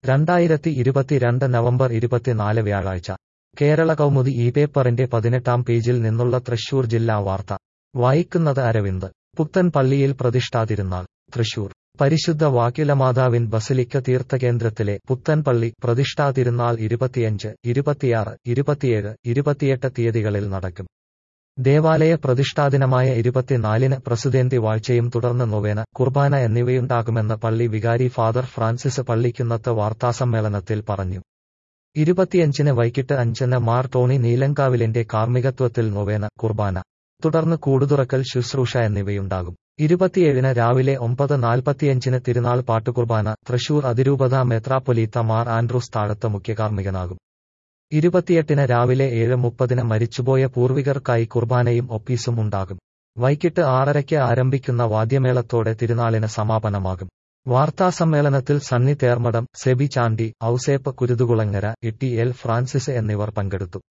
രണ്ടായിരത്തി ഇരുപത്തിരണ്ട് നവംബർ ഇരുപത്തിനാല് വ്യാഴാഴ്ച കേരള കൗമുദി ഈ പേപ്പറിന്റെ പതിനെട്ടാം പേജിൽ നിന്നുള്ള തൃശൂർ ജില്ലാ വാർത്ത വായിക്കുന്നത് അരവിന്ദ് പുത്തൻ പള്ളിയിൽ പ്രതിഷ്ഠാതിരുന്നാൾ തൃശൂർ പരിശുദ്ധ വാക്യുലമാതാവിൻ ബസിലിക്ക തീർത്ഥകേന്ദ്രത്തിലെ പുത്തൻ പള്ളി പ്രതിഷ്ഠാതിരുന്നാൾ ഇരുപത്തിയഞ്ച് ഇരുപത്തിയാറ് ഇരുപത്തിയേഴ് ഇരുപത്തിയെട്ട് തീയതികളിൽ നടക്കും ദേവാലയ പ്രതിഷ്ഠാദിനമായ ഇരുപത്തിനാലിന് പ്രസിദ്ധേന്തി വാഴ്ചയും തുടർന്ന് നൊവേന കുർബാന എന്നിവയുണ്ടാകുമെന്ന് പള്ളി വികാരി ഫാദർ ഫ്രാൻസിസ് പള്ളിക്കുന്നത്ത് വാർത്താസമ്മേളനത്തിൽ പറഞ്ഞു ഇരുപത്തിയഞ്ചിന് വൈകിട്ട് അഞ്ചിന് മാർ ടോണി നീലങ്കാവിലിന്റെ കാർമ്മികത്വത്തിൽ നൊവേന കുർബാന തുടർന്ന് കൂടുതുറക്കൽ ശുശ്രൂഷ എന്നിവയുണ്ടാകും ഇരുപത്തിയേഴിന് രാവിലെ ഒമ്പത് നാൽപ്പത്തിയഞ്ചിന് തിരുനാൾ പാട്ടുകുർബാന തൃശൂർ അതിരൂപത മെത്രാപ്പൊലീത്ത മാർ ആൻഡ്രൂസ് താഴത്ത് മുഖ്യകാർമ്മികനാകും ഇരുപത്തിയെട്ടിന് രാവിലെ ഏഴ് മുപ്പതിന് മരിച്ചുപോയ പൂർവികർക്കായി കുർബാനയും ഒപ്പീസും ഉണ്ടാകും വൈകിട്ട് ആറരയ്ക്ക് ആരംഭിക്കുന്ന വാദ്യമേളത്തോടെ തിരുനാളിന് സമാപനമാകും വാർത്താസമ്മേളനത്തിൽ Sunny Thermadom Sebi Chandy Ouseph Kuruthukulangara Itty L Francis എന്നിവർ പങ്കെടുത്തു